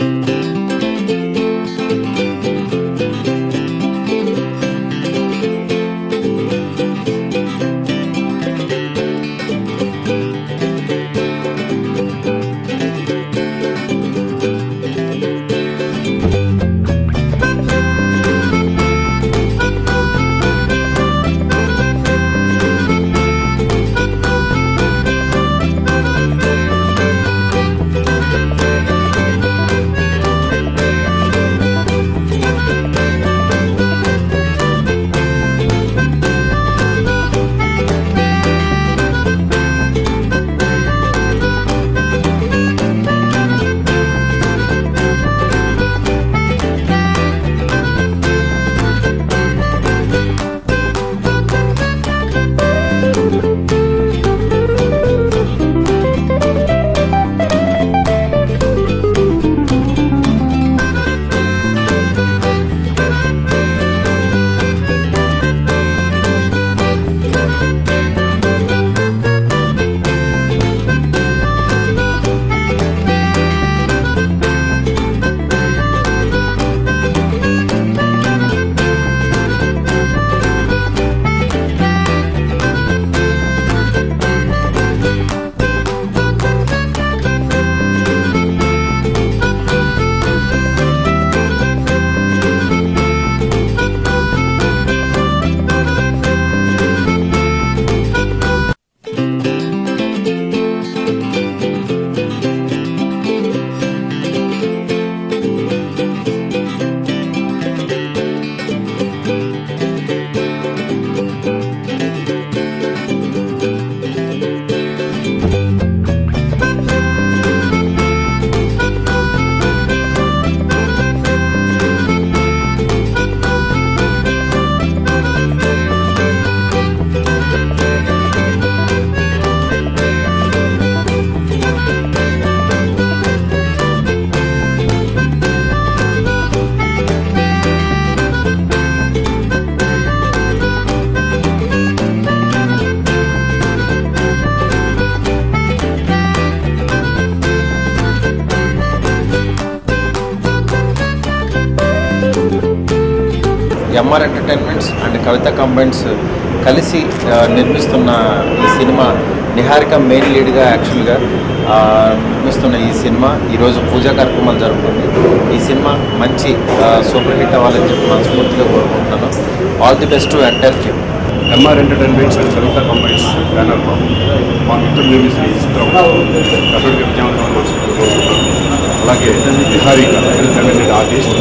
MR entertainments and Kavitha combines కలిసి ఆ, నిర్మిస్తున్న ఈ సినిమా నిహారిక మెయిన్ లీడ్గా యాక్చువల్గా ఆ, నిర్మిస్తున్న ఈ సినిమా ఈరోజు పూజా కార్యక్రమాలు జరుగుతుంది ఈ సినిమా మంచి ఆ, సూపర్ హిట్ అవ్వాలని చెప్పి మనస్ఫూర్తిగా కోరుకుంటున్నాను all the best to entire team MR entertainments and Kavitha combines బ్యానర్లో మా మిత్రులు నిర్మించిన ఈ చిత్రం కథడికి విజయవంతం కోరుకుంటున్నాను అలాగే నిహారిక టాలెంటెడ్ ఆర్టిస్ట్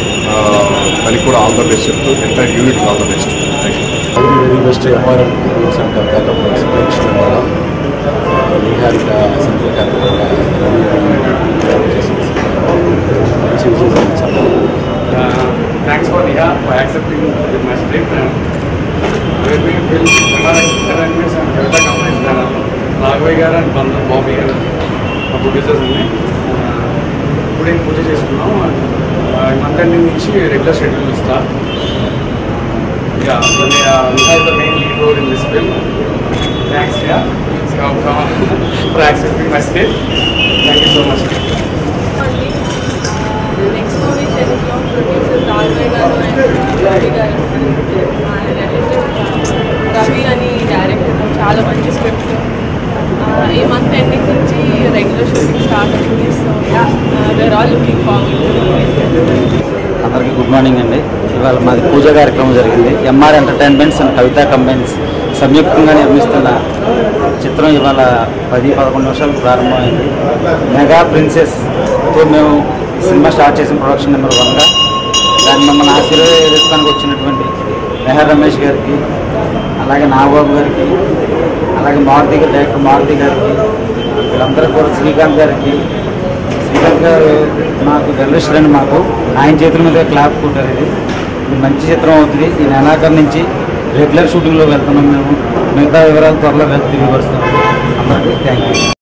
దానికి కూడా ఆల్ ద బెస్ట్ చెప్తూ entire unit all the best thank you very best MRM and Kavitha companies ప్రేక్షకుల ద్వారా నిహారిక సంతృప్తి కార్యక్రమంగా మంచి విజయం సాధించాలి Uh, thanks for Neha for accepting with my script and we'll be will entertainments and Kavita companies banner. Raghavayya garu and బంద బాబీ గారు మా ప్రొడ్యూసర్స్ ఉన్నాయి ఇప్పుడు పూజ చేసుకున్నాం మంత్ ఎండింగ్ నుంచి రెగ్యులర్ షెడ్యూల్ ఇస్తా yeah Niha is the main lead role in this film thanks yeah for accepting my script thank you so much next movie తెలుగులో producer Raghavayya garu and Ravi గారు మా రిలేటివ్ రవి అని డైరెక్టర్ చాలా మంచి స్క్రిప్ట్ ఈ మంత్ ఎండింగ్ నుంచి రెగ్యులర్ షూటింగ్ స్టార్ట్ అవుతుంది so yeah we're all looking forward అందరికీ గుడ్ మార్నింగ్ అండి ఇవాళ మాది పూజ కార్యక్రమం జరిగింది MR entertainments and Kavitha combines సంయుక్తంగా నిర్మిస్తున్న చిత్రం ఇవాళ పది పదకొండు నిమిషాలకు ప్రారంభమైంది మెగా ప్రిన్సెస్తో మేము సినిమా స్టార్ట్ చేసిన ప్రొడక్షన్ నెంబర్ వన్గా దాన్ని మమ్మల్ని ఆశీర్వదిస్తానికి వచ్చినటువంటి మెహర్ రమేష్ గారికి అలాగే నాగబాబు గారికి అలాగే మారుతి గారి డైరెక్టర్ మారుతి గారికి వీళ్ళందరూ కూడా శ్రీకాంత్ గారికి శ్రీకాంత్ గారు మాకు జర్నలిస్ట్ మాకు ఆయన చేతుల మీద క్లాప్ కొట్టారు ఇది ఇది మంచి చిత్రం అవుతుంది ఈ నెలాఖరు నుంచి రెగ్యులర్ షూటింగ్లో వెళ్తున్నాం మేము మిగతా వివరాలు త్వరలో తెలియపరుస్తాం అందరికీ థ్యాంక్ యూ